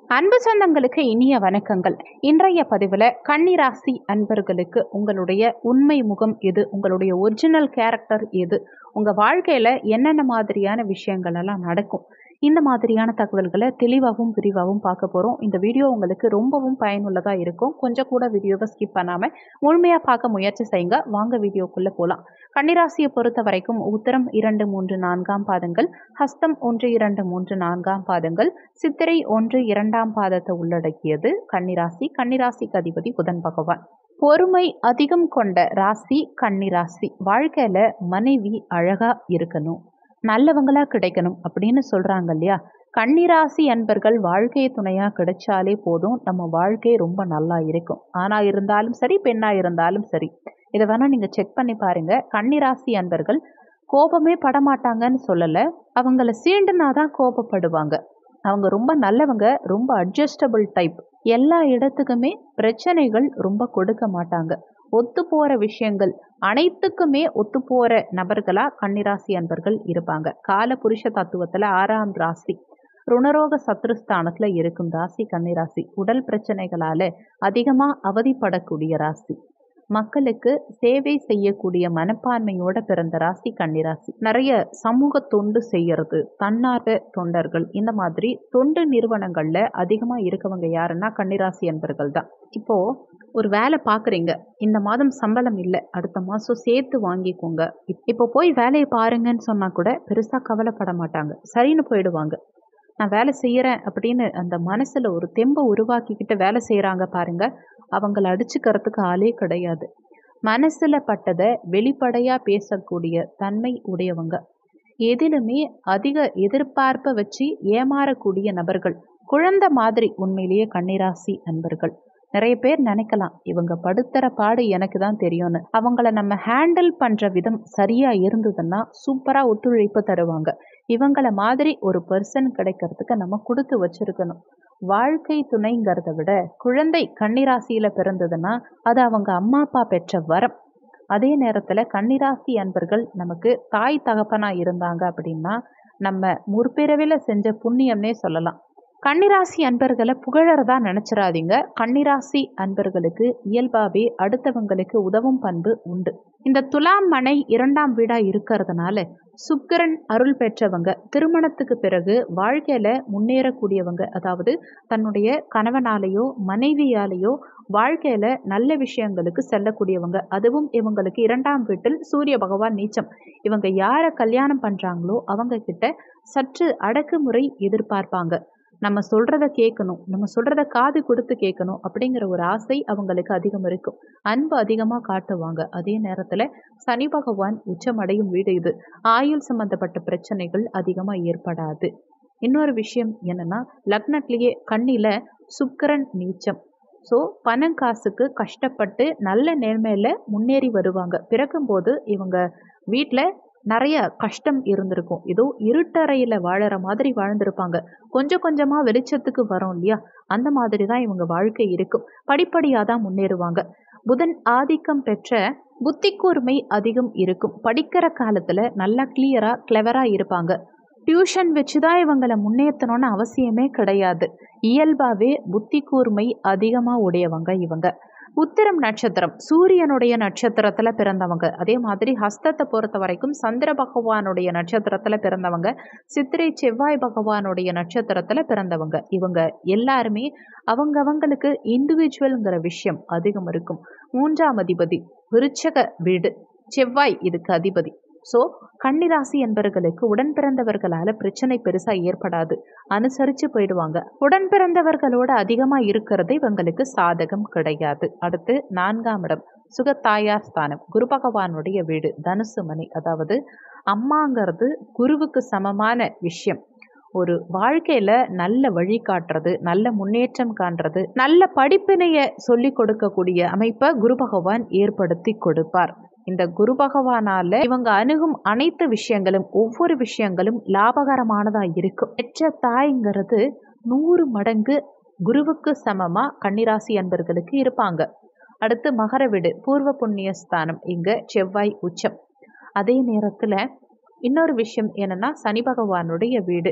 அன்பு சொந்தங்களுக்கு இனிய வணக்கங்கள் இன்றைய பதிவில் கன்னிராசி அன்பர்களுக்கு உங்களுடைய உண்மை முகம் எது உங்களுடைய ஒரிஜினல் கேரக்டர் எது உங்கள் வாழ்க்கையில் என்னென்ன மாதிரியான விஷயங்கள் எல்லாம் நடக்கும் இந்த மாதிரியான தகவல்களை தெளிவாகவும் விரிவாகவும் பார்க்க போகிறோம் இந்த வீடியோ உங்களுக்கு ரொம்பவும் பயனுள்ளதாக இருக்கும் கொஞ்சம் கூட வீடியோவை ஸ்கிப் பண்ணாமல் முழுமையாக பார்க்க முயற்சி செய்யுங்க வாங்க வீடியோக்குள்ளே போகலாம் கன்னிராசியை பொறுத்த வரைக்கும் உத்தரம் இரண்டு மூன்று நான்காம் பாதங்கள் ஹஸ்தம் ஒன்று இரண்டு மூன்று நான்காம் பாதங்கள் சித்திரை ஒன்று இரண்டாம் பாதத்தை உள்ளடக்கியது கன்னிராசி கன்னிராசிக்கு அதிபதி புதன் பகவான் பொறுமை அதிகம் கொண்ட ராசி கன்னிராசி வாழ்க்கையில மனைவி அழகா இருக்கணும் நல்லவங்களா கிடைக்கணும் அப்படின்னு சொல்றாங்க இல்லையா கன்னிராசி அன்பர்கள் வாழ்க்கை துணையா கிடைச்சாலே போதும் நம்ம வாழ்க்கை ரொம்ப நல்லா இருக்கும் ஆணா இருந்தாலும் சரி பெண்ணா இருந்தாலும் சரி இதை வேணா நீங்க செக் பண்ணி பாருங்க கன்னிராசி அன்பர்கள் கோபமே படமாட்டாங்கன்னு சொல்லலை அவங்கள சீண்டுனாதான் கோபப்படுவாங்க அவங்க ரொம்ப நல்லவங்க ரொம்ப அட்ஜஸ்டபிள் டைப் எல்லா இடத்துக்குமே பிரச்சனைகள் ரொம்ப கொடுக்க மாட்டாங்க ஒத்து போகிற விஷயங்கள் அனைத்துக்குமே ஒத்து போகிற நபர்களாக கன்னிராசி அன்பர்கள் இருப்பாங்க கால புருஷ தத்துவத்தில் ஆறாம் ராசி ருணரோக சத்ருஸ்தானத்தில் இருக்கும் ராசி கன்னிராசி உடல் பிரச்சனைகளால் அதிகமாக அவதிப்படக்கூடிய ராசி மக்களுக்கு சேவை செய்யக்கூடிய மனப்பான்மையோட பிறந்த ராசி கன்னிராசி நிறைய சமூக தொண்டு செய்யறது தன்னார்வ தொண்டர்கள் இந்த மாதிரி தொண்டு நிறுவனங்கள்ல அதிகமா இருக்கவங்க யாருன்னா கன்னிராசி என்பர்கள் தான் இப்போ ஒரு வேலை பார்க்குறீங்க இந்த மாதம் சம்பளம் இல்லை அடுத்த மாதம் சேர்த்து வாங்கிக்கோங்க இப்போ போய் வேலையை பாருங்கன்னு சொன்னால் கூட பெருசாக கவலைப்பட மாட்டாங்க சரின்னு போயிடுவாங்க நான் வேலை செய்கிறேன் அப்படின்னு அந்த மனசில் ஒரு தெம்பை உருவாக்கிக்கிட்டு வேலை செய்கிறாங்க பாருங்க அவங்கள அடிச்சுக்கிறதுக்கு ஆளே கிடையாது மனசில் பட்டதை வெளிப்படையாக பேசக்கூடிய தன்மை உடையவங்க எதிலுமே அதிக எதிர்பார்ப்பை வச்சு ஏமாறக்கூடிய நபர்கள் குழந்தை மாதிரி உண்மையிலேயே கன்னிராசி நண்பர்கள் நிறைய பேர் நினைக்கலாம் இவங்க படுத்துற பாடு எனக்கு தான் தெரியும்னு அவங்கள நம்ம ஹேண்டில் பண்ணுற விதம் சரியாக இருந்ததுன்னா சூப்பராக ஒத்துழைப்பு தருவாங்க இவங்கள மாதிரி ஒரு பர்சன் கிடைக்கிறதுக்கு நம்ம கொடுத்து வச்சிருக்கணும் வாழ்க்கை துணைங்கிறத விட குழந்தை கன்னிராசியில் பிறந்ததுன்னா அது அவங்க அம்மா அப்பா பெற்ற வரம் அதே நேரத்தில் கன்னிராசி அன்பர்கள் நமக்கு தாய் தகப்பனாக இருந்தாங்க அப்படின்னா நம்ம முற்பிறவில செஞ்ச புண்ணியம்னே சொல்லலாம் கன்னிராசி அன்பர்களை புகழறதா நினச்சிடாதீங்க கன்னிராசி அன்பர்களுக்கு இயல்பாகவே அடுத்தவங்களுக்கு உதவும் பண்பு உண்டு இந்த துலாம் மனை இரண்டாம் வீடாக இருக்கிறதுனால சுக்கரன் அருள் பெற்றவங்க திருமணத்துக்கு பிறகு வாழ்க்கையில் முன்னேறக்கூடியவங்க அதாவது தன்னுடைய கணவனாலேயோ மனைவியாலேயோ வாழ்க்கையில் நல்ல விஷயங்களுக்கு செல்லக்கூடியவங்க அதுவும் இவங்களுக்கு இரண்டாம் வீட்டில் சூரிய பகவான் நீச்சம் இவங்க யாரை கல்யாணம் பண்ணுறாங்களோ அவங்க கிட்ட சற்று அடக்குமுறை எதிர்பார்ப்பாங்க நம்ம சொல்கிறத கேட்கணும் நம்ம சொல்கிறத காது கொடுத்து கேட்கணும் அப்படிங்கிற ஒரு ஆசை அவங்களுக்கு அதிகம் இருக்கும் அன்பு அதிகமாக காட்டுவாங்க அதே நேரத்தில் சனி பகவான் உச்சமடையும் வீடு இது ஆயுள் சம்பந்தப்பட்ட பிரச்சனைகள் அதிகமாக ஏற்படாது இன்னொரு விஷயம் என்னென்னா லக்னட்லேயே கண்ணில் சுக்கரன் நீச்சம் ஸோ பணம் காசுக்கு கஷ்டப்பட்டு நல்ல நேர்மையில் முன்னேறி வருவாங்க பிறக்கும்போது இவங்க வீட்டில் நிறைய கஷ்டம் இருந்திருக்கும் ஏதோ இருட்டறையில் வாழற மாதிரி வாழ்ந்திருப்பாங்க கொஞ்சம் கொஞ்சமாக வெளிச்சத்துக்கு வரோம் இல்லையா அந்த மாதிரி தான் இவங்க வாழ்க்கை இருக்கும் படிப்படியாக தான் முன்னேறுவாங்க புதன் ஆதிக்கம் பெற்ற புத்தி கூர்மை அதிகம் இருக்கும் படிக்கிற காலத்தில் நல்லா கிளியராக கிளவராக இருப்பாங்க டியூஷன் வச்சு தான் இவங்களை முன்னேற்றணும்னு அவசியமே கிடையாது இயல்பாகவே புத்தி கூர்மை அதிகமாக உடையவங்க இவங்க உத்திரம் நட்சத்திரம் சூரியனுடைய நட்சத்திரத்தில் பிறந்தவங்க அதே மாதிரி ஹஸ்தத்தை பொறுத்த வரைக்கும் சந்திர பகவானுடைய நட்சத்திரத்தில் பிறந்தவங்க சித்திரை செவ்வாய் பகவானுடைய நட்சத்திரத்தில் பிறந்தவங்க இவங்க எல்லாருமே அவங்கவங்களுக்கு இண்டிவிஜுவல்ங்கிற விஷயம் அதிகம் இருக்கும் மூன்றாம் அதிபதி விருச்சக வீடு செவ்வாய் இதுக்கு அதிபதி ஸோ கன்னிராசி என்பவர்களுக்கு உடன் பிறந்தவர்களால் பிரச்சனை பெருசாக ஏற்படாது அனுசரித்து போயிடுவாங்க உடன் பிறந்தவர்களோட அதிகமாக இருக்கிறது இவங்களுக்கு சாதகம் கிடையாது அடுத்து நான்காம் இடம் சுகத்தாயார் ஸ்தானம் குரு பகவானுடைய வீடு தனுசு மணி அதாவது அம்மாங்கிறது குருவுக்கு சமமான விஷயம் ஒரு வாழ்க்கையில் நல்ல வழி காட்டுறது நல்ல முன்னேற்றம் காண்றது நல்ல படிப்பினையை சொல்லி கொடுக்கக்கூடிய அமைப்பை குரு பகவான் ஏற்படுத்தி கொடுப்பார் இந்த குரு பகவானால இவங்க அணுகும் அனைத்து விஷயங்களும் ஒவ்வொரு விஷயங்களும் லாபகரமானதா இருக்கும் பெற்ற தாய்ங்கிறது நூறு மடங்கு குருவுக்கு சமமா கன்னிராசி அன்பர்களுக்கு இருப்பாங்க அடுத்து மகர வீடு பூர்வ புண்ணிய ஸ்தானம் இங்க செவ்வாய் உச்சம் அதே நேரத்துல இன்னொரு விஷயம் என்னன்னா சனி பகவானுடைய வீடு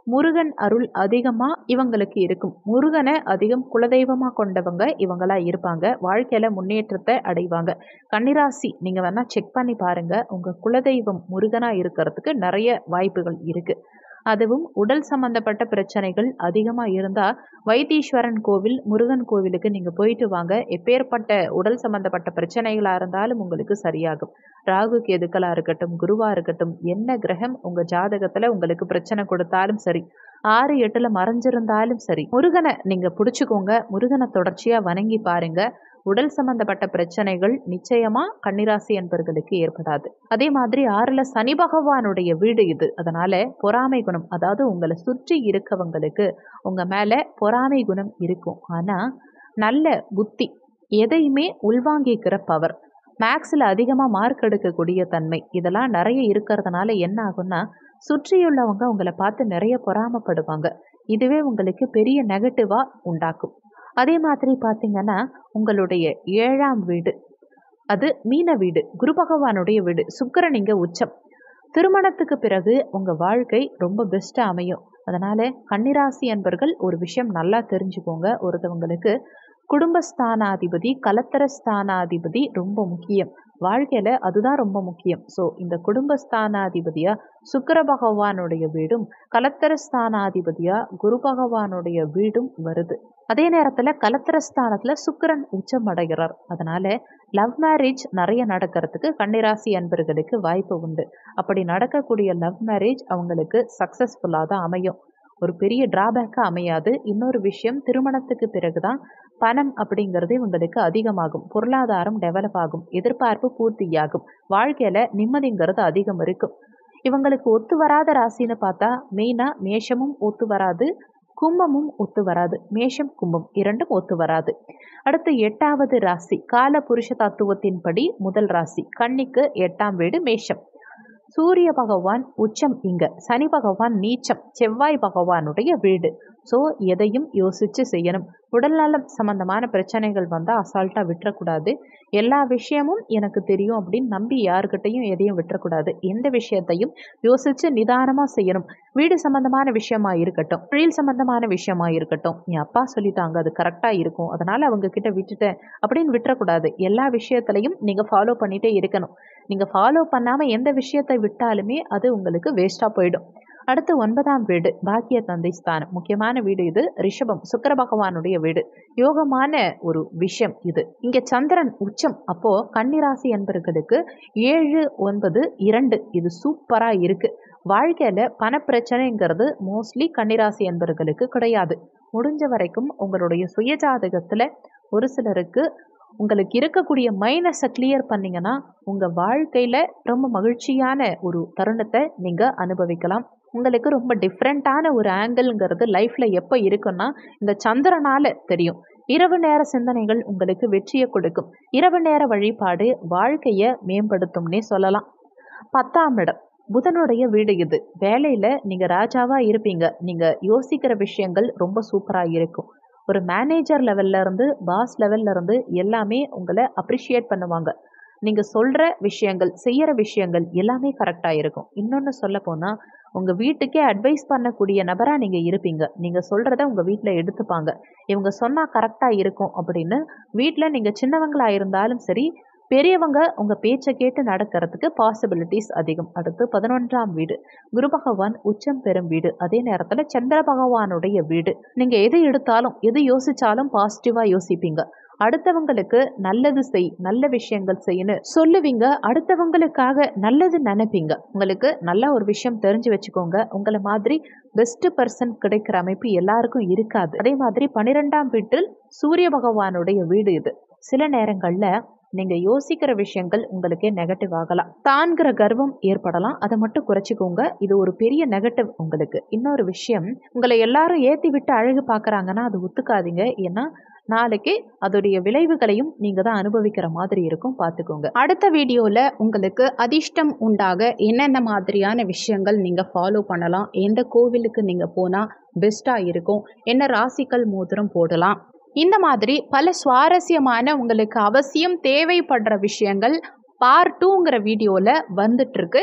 முருகன் அருள் அதிகமாக இவங்களுக்கு இருக்கும் முருகனை அதிகம் குலதெய்வமாக கொண்டவங்க இவங்களா இருப்பாங்க வாழ்க்கையில் முன்னேற்றத்தை அடைவாங்க கன்னிராசி நீங்கள் வேணால் செக் பண்ணி பாருங்கள் உங்கள் குலதெய்வம் முருகனாக இருக்கிறதுக்கு நிறைய வாய்ப்புகள் இருக்குது அதுவும் உடல் சம்பந்தப்பட்ட பிரச்சனைகள் அதிகமாக இருந்தால் வைத்தீஸ்வரன் கோவில் முருகன் கோவிலுக்கு நீங்கள் போயிட்டு வாங்க எப்பேற்பட்ட உடல் சம்பந்தப்பட்ட பிரச்சனைகளாக இருந்தாலும் உங்களுக்கு சரியாகும் ராகு கேதுக்களாக இருக்கட்டும் குருவாக இருக்கட்டும் என்ன கிரகம் உங்கள் ஜாதகத்தில் உங்களுக்கு பிரச்சனை கொடுத்தாலும் சரி ஆறு எட்டில் மறைஞ்சிருந்தாலும் சரி முருகனை நீங்கள் பிடிச்சிக்கோங்க முருகனை தொடர்ச்சியாக வணங்கி பாருங்க உடல் சம்பந்தப்பட்ட பிரச்சனைகள் நிச்சயமா கன்னிராசி என்பர்களுக்கு ஏற்படாது அதே மாதிரி ஆறுல சனி பகவானுடைய வீடு இது அதனால பொறாமை குணம் அதாவது உங்களை சுற்றி இருக்கவங்களுக்கு உங்க மேல பொறாமை குணம் இருக்கும் ஆனா நல்ல புத்தி எதையுமே உள்வாங்கிக்கிற பவர் மேக்ஸில் அதிகமாக மார்க் எடுக்கக்கூடிய தன்மை இதெல்லாம் நிறைய இருக்கிறதுனால என்ன ஆகும்னா சுற்றியுள்ளவங்க உங்களை பார்த்து நிறைய பொறாமப்படுவாங்க இதுவே உங்களுக்கு பெரிய நெகட்டிவாக உண்டாக்கும் அதே மாதிரி பார்த்தீங்கன்னா உங்களுடைய ஏழாம் வீடு அது மீன வீடு குரு பகவானுடைய வீடு சுக்கரன் இங்கே உச்சம் திருமணத்துக்கு பிறகு உங்கள் வாழ்க்கை ரொம்ப பெஸ்ட்டாக அமையும் அதனால் கன்னிராசி அன்பர்கள் ஒரு விஷயம் நல்லா தெரிஞ்சுக்கோங்க ஒருத்தவங்களுக்கு குடும்பஸ்தானாதிபதி கலத்தரஸ்தானாதிபதி ரொம்ப முக்கியம் வாழ்க்கையில் அதுதான் ரொம்ப முக்கியம் ஸோ இந்த குடும்பஸ்தானாதிபதியாக சுக்கர பகவானுடைய வீடும் கலத்தரஸ்தானாதிபதியாக குரு பகவானுடைய வீடும் வருது அதே நேரத்தில் கலத்திரஸ்தானத்தில் சுக்கரன் உச்சம் அடைகிறார் அதனால் லவ் மேரேஜ் நிறைய நடக்கிறதுக்கு கன்னிராசி அன்பர்களுக்கு வாய்ப்பு உண்டு அப்படி நடக்கக்கூடிய லவ் மேரேஜ் அவங்களுக்கு சக்ஸஸ்ஃபுல்லாக தான் அமையும் ஒரு பெரிய டிராபேக்காக அமையாது இன்னொரு விஷயம் திருமணத்துக்கு பிறகு தான் பணம் அப்படிங்கிறது இவங்களுக்கு அதிகமாகும் பொருளாதாரம் டெவலப் ஆகும் எதிர்பார்ப்பு பூர்த்தியாகும் வாழ்க்கையில் நிம்மதிங்கிறது அதிகம் இருக்கும் இவங்களுக்கு ஒத்து வராத ராசின்னு பார்த்தா மெயினாக மேஷமும் ஒத்து வராது கும்பமும் ஒத்து வராது மேஷம் கும்பம் இரண்டும் ஒத்து வராது அடுத்து எட்டாவது ராசி கால புருஷ தத்துவத்தின்படி முதல் ராசி கன்னிக்கு எட்டாம் வீடு மேஷம் சூரிய பகவான் உச்சம் இங்க சனி பகவான் நீச்சம் செவ்வாய் பகவானுடைய வீடு ஸோ எதையும் யோசித்து செய்யணும் உடல்நலம் சம்பந்தமான பிரச்சனைகள் வந்தால் அசால்ட்டாக விட்டுறக்கூடாது எல்லா விஷயமும் எனக்கு தெரியும் அப்படின்னு நம்பி யாருக்கிட்டையும் எதையும் விட்டுறக்கூடாது எந்த விஷயத்தையும் யோசித்து நிதானமாக செய்யணும் வீடு சம்பந்தமான விஷயமா இருக்கட்டும் தொழில் சம்பந்தமான விஷயமா இருக்கட்டும் என் அப்பா சொல்லிட்டாங்க அது கரெக்டாக இருக்கும் அதனால் அவங்க கிட்ட விட்டுட்டேன் அப்படின்னு விட்டுறக்கூடாது எல்லா விஷயத்துலையும் நீங்கள் ஃபாலோ பண்ணிகிட்டே இருக்கணும் நீங்கள் ஃபாலோ பண்ணாமல் எந்த விஷயத்தை விட்டாலுமே அது உங்களுக்கு வேஸ்ட்டாக போயிடும் அடுத்து ஒன்பதாம் வீடு பாக்கிய தந்தை ஸ்தானம் முக்கியமான வீடு இது ரிஷபம் சுக்கர பகவானுடைய வீடு யோகமான ஒரு விஷயம் இது இங்க சந்திரன் உச்சம் அப்போ கன்னிராசி என்பர்களுக்கு ஏழு ஒன்பது இரண்டு இது சூப்பரா இருக்கு வாழ்க்கையில பணப்பிரச்சனைங்கிறது மோஸ்ட்லி கன்னிராசி என்பர்களுக்கு கிடையாது முடிஞ்ச வரைக்கும் உங்களுடைய சுயஜாதகத்துல ஒரு சிலருக்கு உங்களுக்கு இருக்கக்கூடிய மைனஸை கிளியர் பண்ணிங்கன்னா உங்கள் வாழ்க்கையில் ரொம்ப மகிழ்ச்சியான ஒரு தருணத்தை நீங்கள் அனுபவிக்கலாம் உங்களுக்கு ரொம்ப டிஃப்ரெண்ட்டான ஒரு ஆங்கிள்ங்கிறது லைஃப்பில் எப்போ இருக்குன்னா இந்த சந்திரனால் தெரியும் இரவு நேர சிந்தனைகள் உங்களுக்கு வெற்றியை கொடுக்கும் இரவு நேர வழிபாடு வாழ்க்கையை மேம்படுத்தும்னே சொல்லலாம் பத்தாம் இடம் புதனுடைய வீடு இது வேலையில் நீங்கள் ராஜாவாக இருப்பீங்க நீங்கள் யோசிக்கிற விஷயங்கள் ரொம்ப சூப்பராக இருக்கும் ஒரு மேனேஜர் லெவல்ல இருந்து பாஸ் லெவல்ல இருந்து எல்லாமே உங்களை அப்ரிஷியேட் பண்ணுவாங்க நீங்கள் சொல்கிற விஷயங்கள் செய்கிற விஷயங்கள் எல்லாமே கரெக்டாக இருக்கும் இன்னொன்று சொல்ல போனால் உங்கள் வீட்டுக்கே அட்வைஸ் பண்ணக்கூடிய நபராக நீங்கள் இருப்பீங்க நீங்கள் சொல்கிறத உங்கள் வீட்டில் எடுத்துப்பாங்க இவங்க சொன்னால் கரெக்டாக இருக்கும் அப்படின்னு வீட்டில் நீங்கள் சின்னவங்களாக இருந்தாலும் சரி பெரியவங்க உங்கள் பேச்சை கேட்டு நடக்கிறதுக்கு பாசிபிலிட்டிஸ் அதிகம் அடுத்து பதினொன்றாம் வீடு குரு பகவான் உச்சம் பெறும் வீடு அதே நேரத்தில் சந்திர பகவானுடைய வீடு நீங்கள் எது எடுத்தாலும் எது யோசிச்சாலும் பாசிட்டிவாக யோசிப்பீங்க அடுத்தவங்களுக்கு நல்லது செய் நல்ல விஷயங்கள் செய்யணும் சொல்லுவீங்க அடுத்தவங்களுக்காக நல்லது நினைப்பீங்க உங்களுக்கு நல்ல ஒரு விஷயம் தெரிஞ்சு வச்சுக்கோங்க உங்களை மாதிரி பெஸ்ட் பர்சன் கிடைக்கிற அமைப்பு எல்லாருக்கும் இருக்காது அதே மாதிரி பன்னிரெண்டாம் வீட்டில் சூரிய பகவானுடைய வீடு இது சில நேரங்களில் நீங்கள் யோசிக்கிற விஷயங்கள் உங்களுக்கே நெகட்டிவ் ஆகலாம் தான்கிற கர்வம் ஏற்படலாம் அதை மட்டும் குறைச்சிக்கோங்க இது ஒரு பெரிய நெகட்டிவ் உங்களுக்கு இன்னொரு விஷயம் உங்களை எல்லாரும் ஏற்றி விட்டு அழகு பார்க்குறாங்கன்னா அது ஒத்துக்காதீங்க ஏன்னா நாளைக்கு அதோடைய விளைவுகளையும் நீங்கள் தான் அனுபவிக்கிற மாதிரி இருக்கும் பார்த்துக்கோங்க அடுத்த வீடியோவில் உங்களுக்கு அதிர்ஷ்டம் உண்டாக என்னென்ன மாதிரியான விஷயங்கள் நீங்கள் ஃபாலோ பண்ணலாம் எந்த கோவிலுக்கு நீங்கள் போனால் பெஸ்ட்டாக இருக்கும் என்ன ராசிக்கல் மோதிரம் போடலாம் இந்த மாதிரி பல சுவாரஸ்யமான உங்களுக்கு அவசியம் தேவைப்படுற விஷயங்கள் பார்ட் டூங்கிற வீடியோவில் வந்துட்டுருக்கு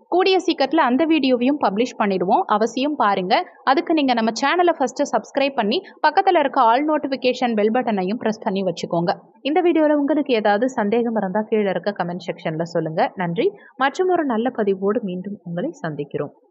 கூடிய சீக்கிரத்தில் அந்த வீடியோவையும் பப்ளிஷ் பண்ணிடுவோம் அவசியம் பாருங்கள் அதுக்கு நீங்கள் நம்ம சேனலை ஃபஸ்ட்டு சப்ஸ்கிரைப் பண்ணி பக்கத்தில் இருக்க ஆல் நோட்டிஃபிகேஷன் பெல் பட்டனையும் ப்ரெஸ் பண்ணி வச்சுக்கோங்க இந்த வீடியோவில் உங்களுக்கு ஏதாவது சந்தேகம் இருந்தால் கீழே இருக்க கமெண்ட் செக்ஷனில் சொல்லுங்கள் நன்றி மற்றும் ஒரு நல்ல பதிவோடு மீண்டும் உங்களை சந்திக்கிறோம்